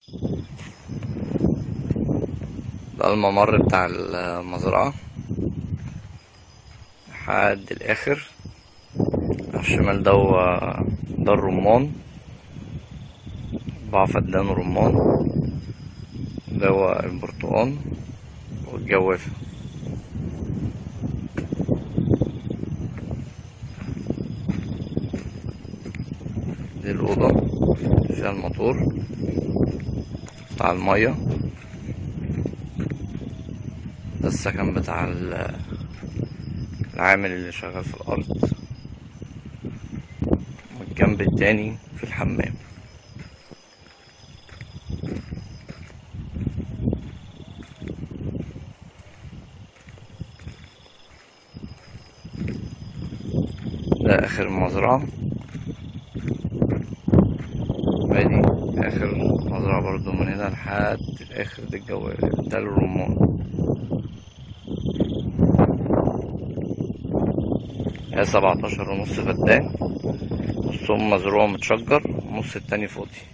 ده الممر بتاع المزرعة لحد الآخر على الشمال ده هو ده الرمان أربعة فدان رمان ده هو البرتقال والجوافة دي الأوضة فيها الموتور بتاع المية ده السكن بتاع ال- العامل اللي شغال في الأرض والجنب التاني في الحمام ده آخر المزرعة ادي آخر مزرعة برضو من هنا لحد الآخر ده الجو ده الرمان هي سبعتاشر ونص فدان نصهم مزروع متشجر والنص التاني فاضي